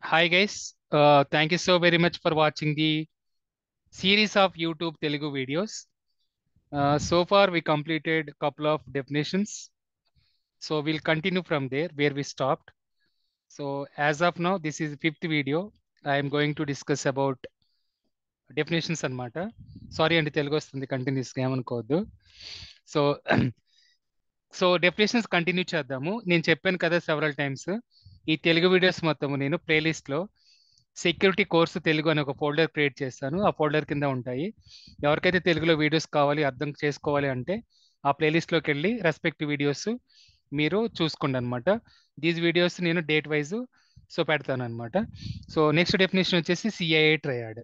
Hi guys, uh, thank you so very much for watching the series of YouTube Telugu videos. Uh, so far we completed a couple of definitions. So we'll continue from there where we stopped. So as of now, this is fifth video. I am going to discuss about definitions అన్నమాట sorry అండి తెలుగు వస్తుంది కంటిన్యూస్గా ఏమనుకోవద్దు so so definitions continue చేద్దాము నేను చెప్పాను కదా several times ఈ తెలుగు వీడియోస్ మొత్తము నేను ప్లేలిస్ట్లో సెక్యూరిటీ కోర్సు తెలుగు అని ఒక ఫోల్డర్ క్రియేట్ చేస్తాను ఆ ఫోల్డర్ కింద ఉంటాయి ఎవరికైతే తెలుగులో వీడియోస్ కావాలి అర్థం చేసుకోవాలి అంటే ఆ ప్లేలిస్ట్లోకి వెళ్ళి రెస్పెక్టివ్ వీడియోస్ మీరు చూసుకోండి అనమాట దీస్ వీడియోస్ నేను డేట్ వైజ్ సో పెడతాను అనమాట సో నెక్స్ట్ డెఫినేషన్ వచ్చేసి సిఐఏ ట్రయాడ్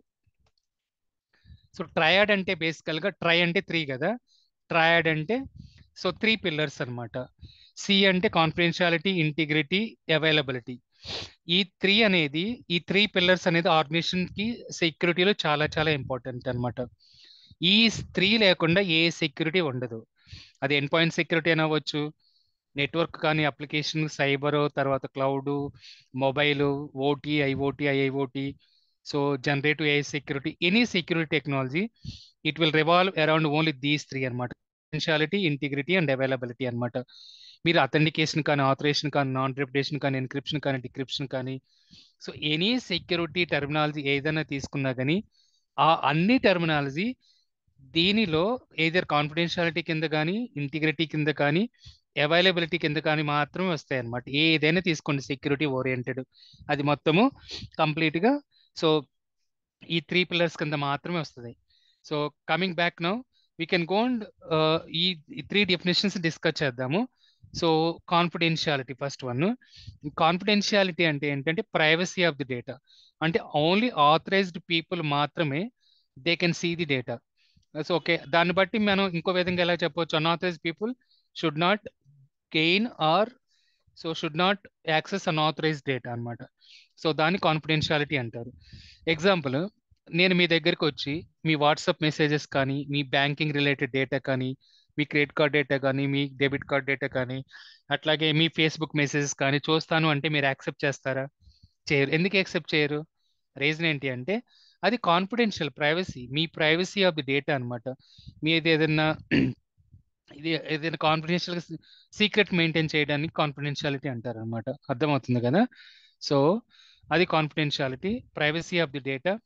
సో ట్రయాడ్ అంటే బేసికల్గా ట్రై అంటే త్రీ కదా ట్రయాడ్ అంటే సో త్రీ పిల్లర్స్ అనమాట సి అంటే కాన్ఫిడెన్షియాలిటీ ఇంటిగ్రిటీ అవైలబిలిటీ ఈ త్రీ అనేది ఈ త్రీ పిల్లర్స్ అనేది ఆర్గనైజేషన్ కి సెక్యూరిటీలో చాలా చాలా ఇంపార్టెంట్ అనమాట ఈ త్రీ లేకుండా ఏ సెక్యూరిటీ ఉండదు అది ఎండ్ పాయింట్ సెక్యూరిటీ అనవచ్చు నెట్వర్క్ కానీ అప్లికేషన్ సైబర్ తర్వాత cloud mobile OT IoT IIoT so generative AI security any security technology it will revolve around only these three అనమాట పొటెన్షియాలిటీ ఇంటిగ్రిటీ అండ్ అవైలబిలిటీ అనమాట మీరు authentication కానీ authorization కానీ non repudiation కానీ encryption కానీ decryption కానీ so any security terminology ఏదైనా తీసుకున్నా కానీ ఆ అన్ని టెర్మినాలజీ దీనిలో ఏదర్ కాన్ఫిడెన్షియాలిటీ కింద కానీ ఇంటిగ్రిటీ కింద కానీ అవైలబిలిటీ కింద కానీ మాత్రమే వస్తాయి అనమాట ఏదైనా తీసుకోండి సెక్యూరిటీ ఓరియంటెడ్ అది మొత్తము కంప్లీట్గా సో ఈ త్రీ పిల్లర్స్ కింద మాత్రమే వస్తుంది so coming back now we can go and ఈ త్రీ డెఫినేషన్స్ డిస్కస్ చేద్దాము so confidentiality first one confidentiality అంటే ఏంటంటే ప్రైవసీ ఆఫ్ ది డేటా అంటే ఓన్లీ ఆథరైజ్డ్ పీపుల్ మాత్రమే they can see the data so okay దాన్ని బట్టి మనం ఇంకో విధంగా ఎలా చెప్పవచ్చు unauthorized people should not gain or so should not access unauthorized data అనమాట సో దాన్ని కాన్ఫిడెన్షియాలిటీ అంటారు ఎగ్జాంపుల్ నేను మీ దగ్గరికి వచ్చి మీ వాట్సాప్ మెసేజెస్ కానీ మీ బ్యాంకింగ్ రిలేటెడ్ డేటా కానీ మీ క్రెడిట్ కార్డ్ డేటా కానీ మీ డెబిట్ కార్డ్ డేటా కానీ అట్లాగే మీ ఫేస్బుక్ మెసేజెస్ కానీ చూస్తాను అంటే మీరు యాక్సెప్ట్ చేస్తారా చేయరు ఎందుకు యాక్సెప్ట్ చేయరు రీజన్ ఏంటి అంటే అది కాన్ఫిడెన్షియల్ ప్రైవసీ మీ ప్రైవసీ ఆఫ్ ది డేటా అనమాట మీది ఏదైనా ఇది ఏదైనా కాన్ఫిడెన్షియల్ సీక్రెట్ మెయింటైన్ చేయడానికి కాన్ఫిడెన్షియాలిటీ అంటారు అనమాట అర్థమవుతుంది కదా సో అది confidentiality privacy of the data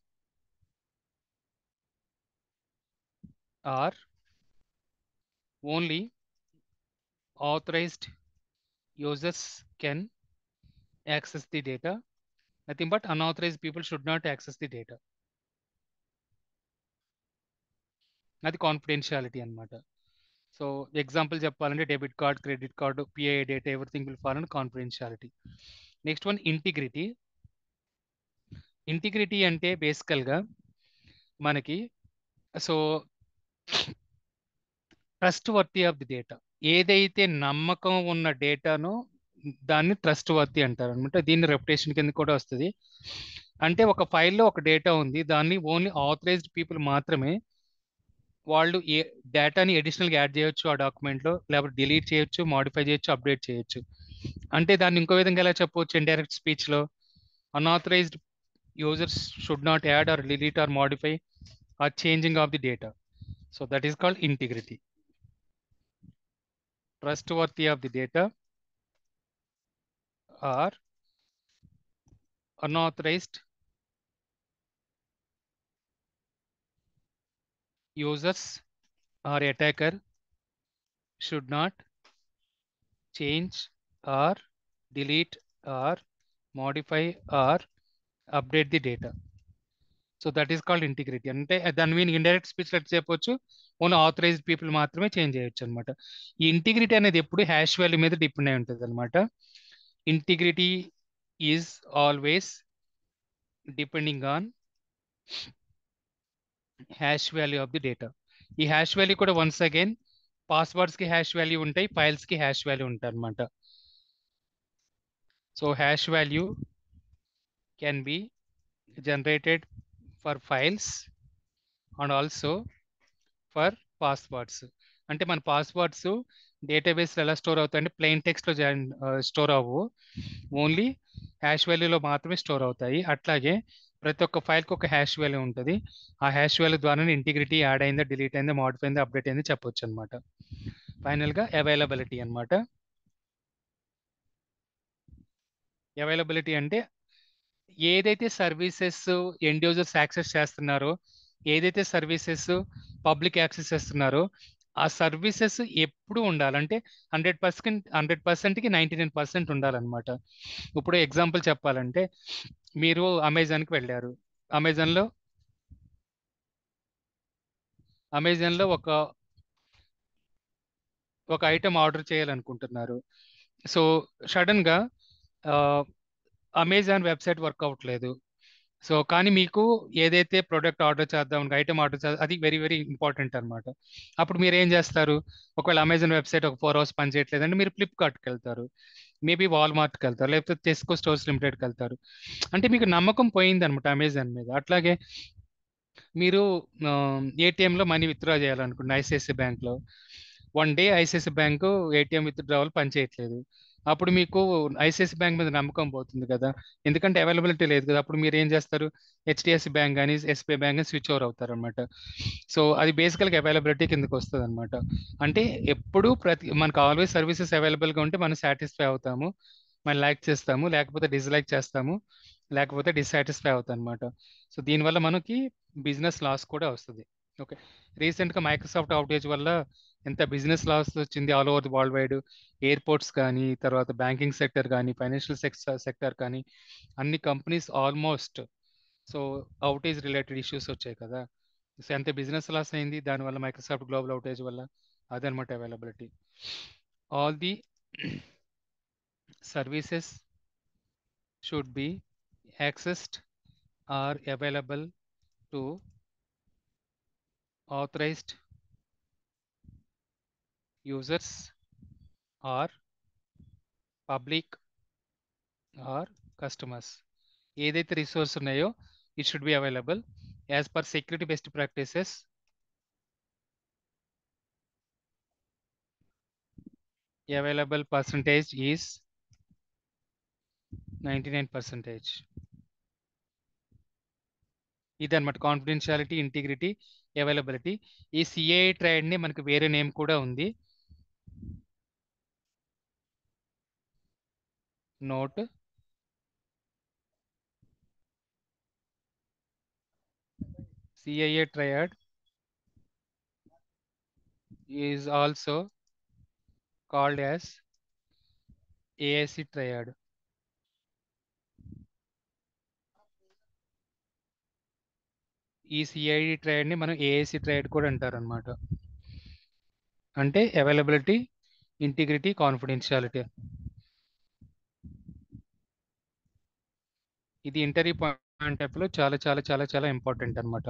or only authorized users can access the data. Nothing but unauthorized people should not access the data. అది కాన్ఫిడెన్షియాలిటీ అనమాట సో ఎగ్జాంపుల్ చెప్పాలంటే debit card credit card PI data everything will follow and confidentiality next one integrity integrity అంటే బేసికల్గా మనకి so trustworthy of the data ఏదైతే నమ్మకం ఉన్న డేటానో దాన్ని ట్రస్ట్ వర్తీ అంటారు అనమాట దీన్ని రెప్యుటేషన్ కింద కూడా వస్తుంది అంటే ఒక ఫైల్లో ఒక డేటా ఉంది దాన్ని ఓన్లీ ఆథరైజ్డ్ పీపుల్ మాత్రమే వాళ్ళు ఏ డేటాని అడిషనల్గా యాడ్ చేయొచ్చు ఆ డాక్యుమెంట్లో లేకపోతే డిలీట్ చేయొచ్చు మాడిఫై చేయొచ్చు అప్డేట్ చేయొచ్చు అంటే దాన్ని ఇంకో విధంగా ఎలా చెప్పవచ్చు ఇండైరెక్ట్ స్పీచ్లో unauthorized users should not add or delete or modify or changing of the data so that is called integrity trustworthy of the data are unauthorized users or attacker should not change or delete or modify or update the data so that is called integrity అంటే దాని mean indirect speech ఎట్లా చెప్పొచ్చు only authorized people మాత్రమే change చేయొచ్చు అనమాట ఈ integrity అనేది ఎప్పుడు హ్యాష్ వాల్యూ మీద డిపెండ్ అయి ఉంటుంది అనమాట integrity is always depending on hash value of the data ఈ హ్యాష్ వాల్యూ కూడా వన్స్ అగైన్ పాస్వర్డ్స్ కి హ్యాష్ వాల్యూ ఉంటాయి ఫైల్స్ కి హ్యాష్ వాల్యూ ఉంటాయి అనమాట so hash value can be generated for files and also for passwords అంటే మన passwords database ఎలా స్టోర్ అవుతాయి అంటే ప్లెయిన్ టెక్స్ట్లో స్టోర్ అవ్వవు ఓన్లీ హ్యాష్ వాల్యూలో మాత్రమే స్టోర్ అవుతాయి అట్లాగే ప్రతి ఒక్క ఫైల్కి ఒక హ్యాష్ వాల్యూ ఉంటుంది ఆ హ్యాష్ వాల్యూ ద్వారానే ఇంటిగ్రిటీ యాడ్ అయిందా డిలీట్ అయిందా మాడిఫై అయిందా అప్డేట్ అయిందా చెప్పొచ్చు అనమాట ఫైనల్గా అవైలబిలిటీ అనమాట అవైలబిలిటీ అంటే ఏదైతే సర్వీసెస్ ఎండ్ యూజర్స్ యాక్సెస్ చేస్తున్నారో ఏదైతే సర్వీసెస్ పబ్లిక్ యాక్సెస్ చేస్తున్నారో ఆ సర్వీసెస్ ఎప్పుడు ఉండాలంటే హండ్రెడ్ పర్సెంట్ హండ్రెడ్ పర్సెంట్కి నైంటీ నైన్ పర్సెంట్ ఉండాలన్నమాట ఇప్పుడు ఎగ్జాంపుల్ చెప్పాలంటే మీరు అమెజాన్కి వెళ్ళారు అమెజాన్లో అమెజాన్లో ఒక ఒక ఐటెం ఆర్డర్ చేయాలనుకుంటున్నారు సో సడన్గా అమెజాన్ వెబ్సైట్ వర్క్ అవ్వట్లేదు సో కానీ మీకు ఏదైతే ప్రోడక్ట్ ఆర్డర్ చేద్దాం ఐటమ్ ఆర్డర్ చేద్దాం అది వెరీ వెరీ ఇంపార్టెంట్ అనమాట అప్పుడు మీరు ఏం చేస్తారు ఒకవేళ అమెజాన్ వెబ్సైట్ ఒక ఫోర్ అవర్స్ పని చేయట్లేదంటే మీరు ఫ్లిప్కార్ట్కి వెళ్తారు మేబీ వాల్మార్ట్కి వెళ్తారు లేకపోతే టెస్కో స్టోర్స్ లిమిటెడ్కి వెళ్తారు అంటే మీకు నమ్మకం పోయింది అనమాట అమెజాన్ మీద అట్లాగే మీరు ఏటీఎంలో మనీ విత్డ్రా చేయాలనుకుంటున్న ఐసిఐసి బ్యాంక్లో one day ICICI bank ATM withdrawal పనిచేయట్లేదు అప్పుడు మీకు ఐసిఐసి బ్యాంక్ మీద నమ్మకం పోతుంది కదా ఎందుకంటే అవైలబిలిటీ లేదు కదా అప్పుడు మీరు ఏం చేస్తారు హెచ్డిఎఫ్సి బ్యాంక్ కానీ ఎస్బీఐ బ్యాంక్ కానీ స్విచ్ ఓవర్ అవుతారు అనమాట సో అది బేసికల్గా అవైలబిలిటీ కిందకి వస్తుంది అనమాట అంటే ఎప్పుడు ప్రతి మనకు ఆల్వేస్ సర్వీసెస్ అవైలబుల్గా ఉంటే మనం సాటిస్ఫై అవుతాము మనం లైక్ చేస్తాము లేకపోతే డిస్లైక్ చేస్తాము లేకపోతే డిస్సాటిస్ఫై అవుతాం అనమాట సో దీనివల్ల మనకి బిజినెస్ లాస్ కూడా వస్తుంది ఓకే రీసెంట్గా మైక్రోసాఫ్ట్ అవుటేజ్ వల్ల ఎంత బిజినెస్ లాస్ వచ్చింది all over the world wide airports కానీ తర్వాత బ్యాంకింగ్ సెక్టర్ కానీ ఫైనాన్షియల్ సెక్టర్ సెక్టర్ కానీ అన్ని companies almost so outage related issues వచ్చాయి కదా సో ఎంత బిజినెస్ లాస్ అయింది దానివల్ల మైక్రోసాఫ్ట్ గ్లోబల్ అవుటేజ్ వల్ల అదనమాట availability all the services should be accessed or available to authorized users or public or customers ఏదైతే రిసోర్స్ ఉన్నాయో it should be available as per security best practices available percentage is ninety nine percentage ఇదన్నమాట confidentiality integrity availability ఈ CI triad ని మనకు వేరే name కూడా ఉంది note CIA triad is also called as AIC triad ఈ CID triad ని మనం ఏఐసి ట్రైడ్ కూడా అంటారు అనమాట అంటే అవైలబిలిటీ ఇంటిగ్రిటీ కాన్ఫిడెన్షియాలిటీ ఇది ఇంటర్వ్యూ పాయింట్ ఆఫ్ లో చాలా చాలా చాలా చాలా ఇంపార్టెంట్ అనమాట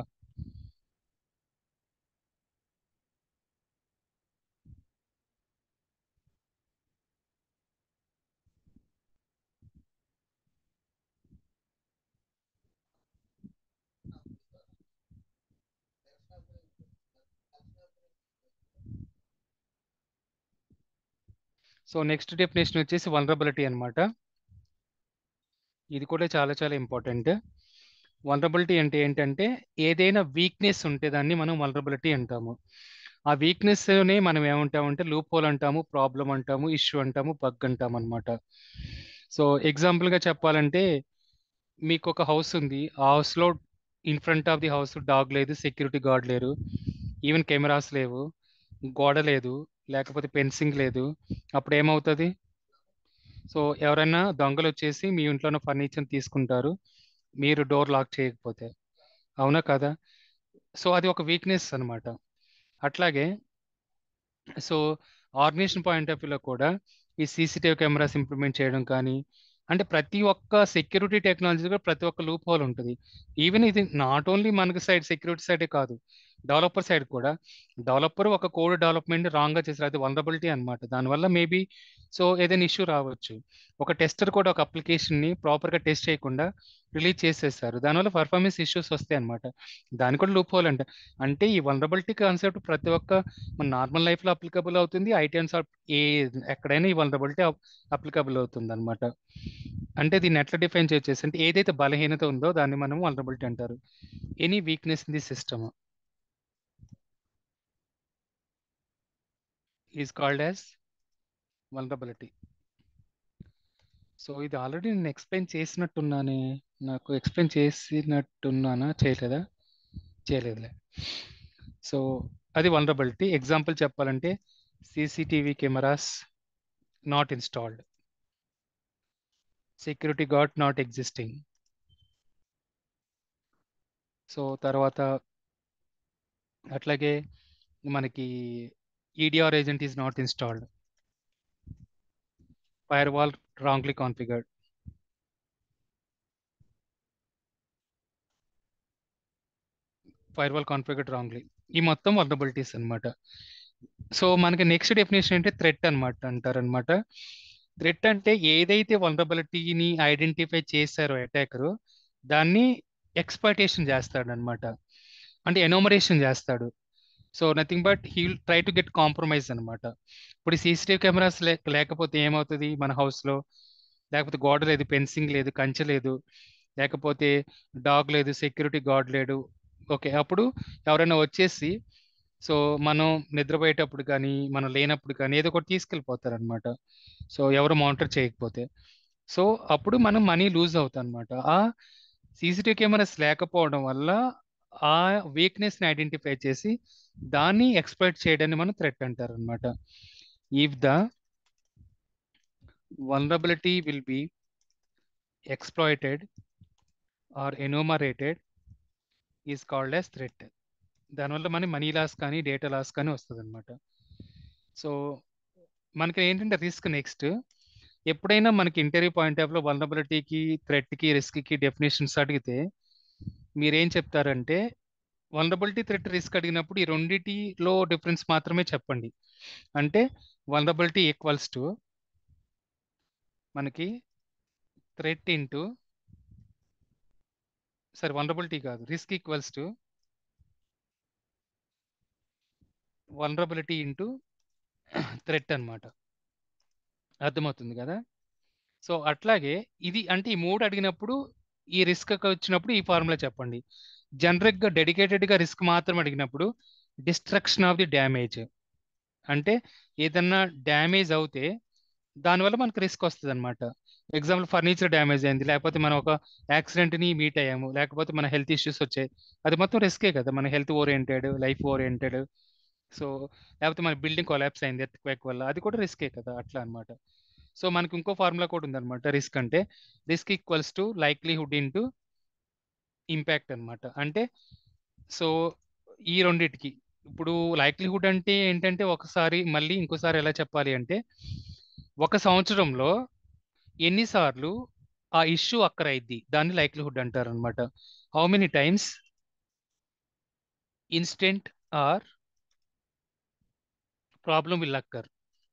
సో నెక్స్ట్ డెఫినేషన్ వచ్చేసి వనరబిలిటీ అనమాట ఇది కూడా చాలా చాలా ఇంపార్టెంట్ వనరబిలిటీ అంటే ఏంటంటే ఏదైనా వీక్నెస్ ఉంటే దాన్ని మనం వనరబిలిటీ అంటాము ఆ వీక్నెస్నే మనం ఏమంటామంటే లూప్ హోల్ అంటాము ప్రాబ్లం అంటాము ఇష్యూ అంటాము బగ్ అంటాము అనమాట సో ఎగ్జాంపుల్గా చెప్పాలంటే మీకు ఒక హౌస్ ఉంది ఆ హౌస్లో in front of the house dog లేదు సెక్యూరిటీ గార్డ్ లేరు ఈవెన్ కెమెరాస్ లేవు గోడ లేదు లేకపోతే ఫెన్సింగ్ లేదు అప్పుడు ఏమవుతుంది సో ఎవరైనా దొంగలు వచ్చేసి మీ ఇంట్లో ఉన్న ఫర్నిచర్ తీసుకుంటారు మీరు డోర్ లాక్ చేయకపోతే అవునా కదా సో అది ఒక వీక్నెస్ అనమాట అట్లాగే సో ఆర్గనైజేషన్ పాయింట్ ఆఫ్ వ్యూలో కూడా ఈ సీసీటీవీ కెమెరాస్ ఇంప్లిమెంట్ చేయడం కానీ అంటే ప్రతి ఒక్క సెక్యూరిటీ టెక్నాలజీ కూడా ప్రతి ఒక్క లూప్ హోల్ ఉంటుంది ఈవెన్ ఇది నాట్ ఓన్లీ మనకి సైడ్ సెక్యూరిటీ సైడే కాదు డెవలపర్ సైడ్ కూడా డెవలపర్ ఒక కోడ్ డెవలప్మెంట్ రాంగ్గా చేశారు అది వనరబిలిటీ అనమాట దానివల్ల మేబీ సో ఏదైనా ఇష్యూ రావచ్చు ఒక టెస్టర్ కూడా ఒక అప్లికేషన్ని ప్రాపర్గా టెస్ట్ చేయకుండా రిలీజ్ చేసేస్తారు దానివల్ల పర్ఫార్మెన్స్ ఇష్యూస్ వస్తాయి అనమాట దాని కూడా లూప్ హోల్ అంటే అంటే ఈ వనరబిలిటీ కాన్సెప్ట్ ప్రతి ఒక్క మన నార్మల్ లైఫ్లో అప్లికబుల్ అవుతుంది ఐటీ అండ్ ఏ ఎక్కడైనా ఈ వనరబిలిటీ అప్లికబుల్ అవుతుంది అనమాట అంటే దీన్ని ఎట్లా డిఫైన్ చేయొచ్చు అంటే ఏదైతే బలహీనత ఉందో దాన్ని మనం వనరబిలిటీ అంటారు any weakness in the system is called as vulnerability so ఇది ఆల్రెడీ నేను ఎక్స్ప్లెయిన్ చేసినట్టున్నానే నాకు ఎక్స్ప్లెయిన్ చేసినట్టున్నానా చేయలేదా చేయలేదులే సో అది వనరబిలిటీ ఎగ్జాంపుల్ చెప్పాలంటే CCTV cameras not installed security guard not existing so తర్వాత అట్లాగే మనకి EDR agent is not installed firewall wrongly configured. Firewall configured wrongly ఈ మొత్తం వల్నరబిలిటీస్ అనమాట సో మనకి నెక్స్ట్ డెఫినేషన్ అంటే థ్రెట్ అనమాట అంటారు అనమాట థ్రెట్ అంటే ఏదైతే వల్నరబిలిటీని ఐడెంటిఫై చేశారో అటాకర్ దాన్ని ఎక్స్ప్లాయిటేషన్ చేస్తాడు అనమాట అంటే ఎనోమరేషన్ చేస్తాడు so nothing but he will try to get compromise అనమాట ఇప్పుడు సీసీటీవీ కెమెరాస్ లేకపోతే ఏమవుతుంది మన హౌస్లో లేకపోతే గోడ లేదు ఫెన్సింగ్ లేదు కంచె లేదు లేకపోతే డాగ్ లేదు సెక్యూరిటీ గార్డ్ లేడు ఓకే అప్పుడు ఎవరైనా వచ్చేసి సో మనం నిద్రపోయేటప్పుడు కానీ మనం లేనప్పుడు కానీ ఏదో ఒకటి తీసుకెళ్ళిపోతారు అనమాట సో ఎవరు మానిటర్ చేయకపోతే సో అప్పుడు మనం మనీ లూజ్ అవుతాం అనమాట ఆ సీసీటీవీ కెమెరాస్ లేకపోవడం వల్ల ఆ వీక్నెస్ని ఐడెంటిఫై చేసి దాన్ని ఎక్స్ప్లోయిట్ చేయడాన్ని మనం థ్రెట్ అంటారు అనమాట if the vulnerability will be exploited or enumerated is called as threat దానివల్ల మనకి మనీ లాస్ కానీ డేటా లాస్ కానీ వస్తుంది అనమాట సో మనకి ఏంటంటే రిస్క్ నెక్స్ట్ ఎప్పుడైనా మనకి ఇంటర్వ్యూ పాయింట్ ఆఫ్ లో వల్నబిలిటీకి థ్రెట్కి రిస్క్కి డెఫినేషన్స్ అడిగితే మీరేం చెప్తారంటే వల్నబిలిటీ థ్రెట్ రిస్క్ అడిగినప్పుడు ఈ రెండిటిలో డిఫరెన్స్ మాత్రమే చెప్పండి అంటే వల్నబిలిటీ ఈక్వల్స్ టు మనకి థ్రెట్ ఇంటూ సరే వనరబిలిటీ కాదు risk equals to vulnerability into threat అనమాట అర్థమవుతుంది కదా సో అట్లాగే ఇది అంటే ఈ మూడు అడిగినప్పుడు ఈ రిస్క్ వచ్చినప్పుడు ఈ ఫార్ములా చెప్పండి జనరిక్గా డెడికేటెడ్గా రిస్క్ మాత్రం అడిగినప్పుడు డిస్ట్రక్షన్ ఆఫ్ ది డ్యామేజ్ అంటే ఏదన్నా డ్యామేజ్ అవుతే దానివల్ల మనకు రిస్క్ వస్తుంది అనమాట ఎగ్జాంపుల్ ఫర్నిచర్ డ్యామేజ్ అయింది లేకపోతే మనం ఒక యాక్సిడెంట్ని మీట్ అయ్యాము లేకపోతే మన హెల్త్ ఇష్యూస్ వచ్చాయి అది మొత్తం రిస్కే కదా మన health oriented life oriented so లేకపోతే మన బిల్డింగ్ కొలాప్స్ అయింది ఎర్త్ క్వేక్ వల్ల అది కూడా రిస్కే కదా అట్లా అనమాట సో మనకి ఇంకో ఫార్ములా కూడా ఉందన్నమాట రిస్క్ అంటే risk equals to likelihood into impact అనమాట అంటే సో ఈ రెండిటికి ఇప్పుడు లైక్లీహుడ్ అంటే ఏంటంటే ఒకసారి మళ్ళీ ఇంకోసారి ఎలా చెప్పాలి అంటే ఒక సంవత్సరంలో ఎన్నిసార్లు ఆ ఇష్యూ అక్కరైద్ది దాన్ని లైక్లీహుడ్ అంటారు అనమాట how many times instant or problem will occur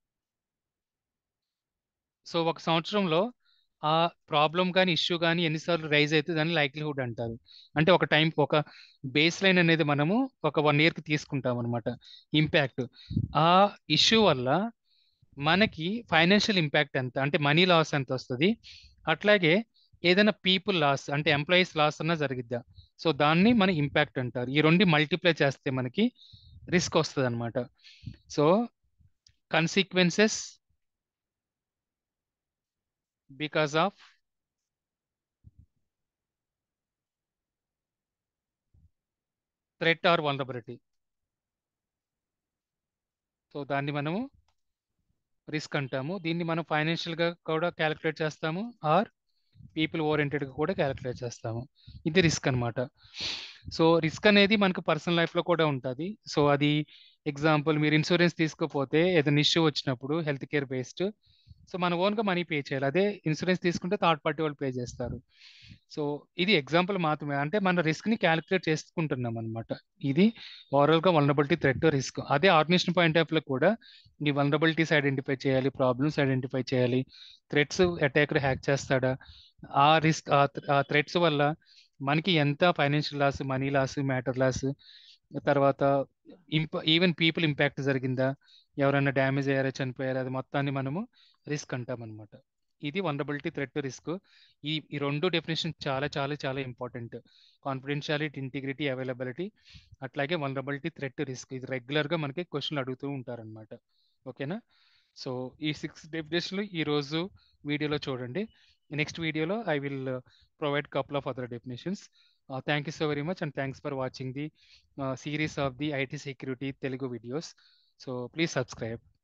so ఒక సంవత్సరంలో ఆ ప్రాబ్లం కానీ ఇష్యూ కానీ ఎన్నిసార్లు రైజ్ అయితే దాన్ని లైక్లీహుడ్ అంటారు అంటే ఒక టైం ఒక బేస్ లైన్ అనేది మనము ఒక వన్ ఇయర్కి తీసుకుంటాం అనమాట ఇంపాక్ట్ ఆ ఇష్యూ వల్ల మనకి ఫైనాన్షియల్ ఇంపాక్ట్ ఎంత అంటే మనీ లాస్ ఎంత వస్తుంది అట్లాగే ఏదైనా పీపుల్ లాస్ అంటే ఎంప్లాయీస్ లాస్ అన్నా జరిగిద్దా సో దాన్ని మన ఇంపాక్ట్ అంటారు ఈ రెండు మల్టిప్లై చేస్తే మనకి రిస్క్ వస్తుంది అనమాట so consequences because of threat or vulnerability so దాన్ని మనము రిస్క్ అంటాము దీన్ని మనం ఫైనాన్షియల్గా కూడా క్యాలిక్యులేట్ చేస్తాము ఆర్ పీపుల్ ఓరియంటెడ్గా కూడా క్యాలిక్యులేట్ చేస్తాము ఇది రిస్క్ అనమాట సో రిస్క్ అనేది మనకు పర్సనల్ లైఫ్లో కూడా ఉంటుంది సో అది ఎగ్జాంపుల్ మీరు ఇన్సూరెన్స్ తీసుకోపోతే ఏదైనా ఇష్యూ వచ్చినప్పుడు హెల్త్ కేర్ బేస్డ్ సో మన ఓన్గా మనీ పే చేయాలి అదే ఇన్సూరెన్స్ తీసుకుంటే థర్డ్ పార్టీ వాళ్ళు పే చేస్తారు సో ఇది ఎగ్జాంపుల్ మాత్రమే అంటే మన రిస్క్ ని క్యాలిక్యులేట్ చేసుకుంటున్నాం అనమాట ఇది ఓవరాల్ గా వలనబిలిటీ థ్రెట్ రిస్క్ అదే ఆర్గనైజేషన్ పాయింట్ ఆఫ్ లో కూడా ఈ వలనబిలిటీస్ ఐడెంటిఫై చేయాలి ప్రాబ్లమ్స్ ఐడెంటిఫై చేయాలి థ్రెట్స్ అటాకర్ హ్యాక్ చేస్తాడా ఆ రిస్క్ ఆ థ్రెట్స్ వల్ల మనకి ఎంత financial loss money loss matter loss తర్వాత ఇంప ఈవెన్ పీపుల్ ఇంపాక్ట్ జరిగిందా ఎవరైనా డ్యామేజ్ అయ్యారా చనిపోయారా అది మొత్తాన్ని మనము రిస్క్ అంటాం అనమాట ఇది వనరబిలిటీ థ్రెట్ రిస్క్ ఈ ఈ రెండు డెఫినేషన్ చాలా చాలా చాలా ఇంపార్టెంట్ కాన్ఫిడెన్షియాలిటీ ఇంటిగ్రిటీ అవైలబిలిటీ అట్లాగే వనరబిలిటీ థ్రెట్ రిస్క్ ఇది రెగ్యులర్గా మనకి క్వశ్చన్లు అడుగుతూ ఉంటారనమాట ఓకేనా సో ఈ సిక్స్ డెఫినేషన్లు ఈ రోజు వీడియోలో చూడండి నెక్స్ట్ వీడియోలో I will provide couple of other definitions thank you so very much and thanks for watching the series of the IT security Telugu videos so please subscribe